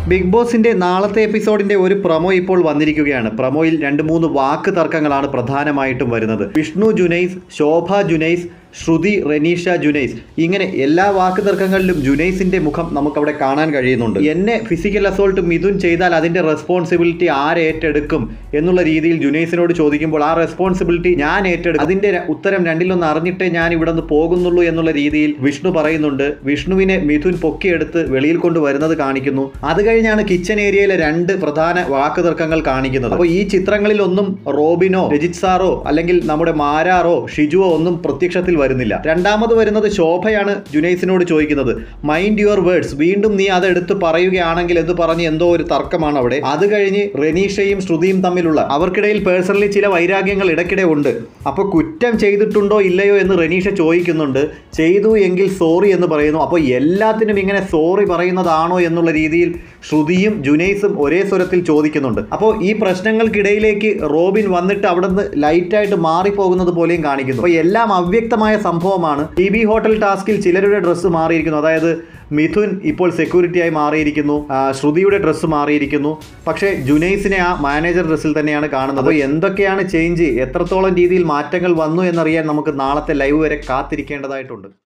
big ബോസിന്റെ നാളത്തെ എപ്പിസോഡിന്റെ ഒരു പ്രൊമോ ഇപ്പോൾ വന്നിരിക്കുകയാണ് പ്രൊമോയിൽ രണ്ട് മൂന്ന് വാക്ക് തർക്കങ്ങളാണ് പ്രധാനമായിട്ടും വരുന്നത് വിഷ്ണു ജുനൈസ് ശോഭ ജുനൈസ് ശ്രുതി റെനീഷ ജുനൈസ് ഇങ്ങനെ എല്ലാ വാക്ക് തർക്കങ്ങളിലും ജുനൈസിന്റെ മുഖം നമുക്കവിടെ കാണാൻ കഴിയുന്നുണ്ട് എന്നെ ഫിസിക്കൽ അസോൾട്ട് മിഥുൻ ചെയ്താൽ അതിന്റെ റെസ്പോൺസിബിലിറ്റി ആര് ഏറ്റെടുക്കും എന്നുള്ള രീതിയിൽ ജുനൈസിനോട് ചോദിക്കുമ്പോൾ ആ റെസ്പോൺസിബിലിറ്റി ഞാൻ ഏറ്റെടുക്കും അതിന്റെ ര- ഉത്തരം രണ്ടിലൊന്ന് അറിഞ്ഞിട്ടേ ഞാൻ ഇവിടെ നിന്ന് പോകുന്നുള്ളൂ എന്നുള്ള രീതിയിൽ വിഷ്ണു പറയുന്നുണ്ട് വിഷ്ണുവിനെ മിഥുൻ പൊക്കിയെടുത്ത് വെളിയിൽ കൊണ്ടുവരുന്നത് കാണിക്കുന്നു അത് കഴിഞ്ഞാണ് കിച്ചൺ ഏരിയയിലെ രണ്ട് പ്രധാന വാക്ക് തർക്കങ്ങൾ കാണിക്കുന്നത് അപ്പോൾ ഈ ചിത്രങ്ങളിലൊന്നും റോബിനോ രജിത് സാറോ അല്ലെങ്കിൽ നമ്മുടെ മാരാറോ ഷിജുവോ ഒന്നും പ്രത്യക്ഷത്തിൽ വരുന്നില്ല രണ്ടാമത് വരുന്നത് ശോഭയാണ് ജുനൈസിനോട് ചോദിക്കുന്നത് മൈൻഡ് യുവർ വേർഡ്സ് വീണ്ടും നീ അത് എടുത്ത് പറയുകയാണെങ്കിൽ എന്ന് പറഞ്ഞ് എന്തോ ഒരു തർക്കമാണ് അവിടെ അത് കഴിഞ്ഞ് റെനീഷയും ശ്രുതിയും തമ്മിലുള്ള അവർക്കിടയിൽ പേഴ്സണലി ചില വൈരാഗ്യങ്ങൾ ഇടയ്ക്കിടെ ഉണ്ട് അപ്പോൾ കുറ്റം ചെയ്തിട്ടുണ്ടോ ഇല്ലയോ എന്ന് റെനീഷ ചോദിക്കുന്നുണ്ട് ചെയ്തു എങ്കിൽ സോറി എന്ന് പറയുന്നു അപ്പോൾ എല്ലാത്തിനും ഇങ്ങനെ സോറി പറയുന്നതാണോ എന്നുള്ള രീതിയിൽ ശ്രുതിയും ജുനൈസും ഒരേ സ്വരത്തിൽ ചോദിക്കുന്നുണ്ട് അപ്പോൾ ഈ പ്രശ്നങ്ങൾക്കിടയിലേക്ക് റോബിൻ വന്നിട്ട് അവിടെ നിന്ന് ലൈറ്റായിട്ട് മാറിപ്പോകുന്നത് പോലെയും കാണിക്കുന്നു അപ്പോൾ എല്ലാം അവ്യക്തമായ സംഭവമാണ് ടി ബി ഹോട്ടൽ ടാസ്കിൽ ചിലരുടെ ഡ്രസ്സ് മാറിയിരിക്കുന്നു അതായത് മിഥുൻ ഇപ്പോൾ സെക്യൂരിറ്റിയായി മാറിയിരിക്കുന്നു ആ, ശ്രുതിയുടെ ഡ്രസ്സ് മാറിയിരിക്കുന്നു പക്ഷേ ജുനൈസിനെ ആ മാനേജർ ഡ്രസ്സിൽ തന്നെയാണ് കാണുന്നത് അപ്പോൾ എന്തൊക്കെയാണ് ചേഞ്ച് എത്രത്തോളം രീതിയിൽ മാറ്റങ്ങൾ വന്നു എന്നറിയാൻ നമുക്ക് നാളത്തെ ലൈവ് വരെ കാത്തിരിക്കേണ്ടതായിട്ടുണ്ട്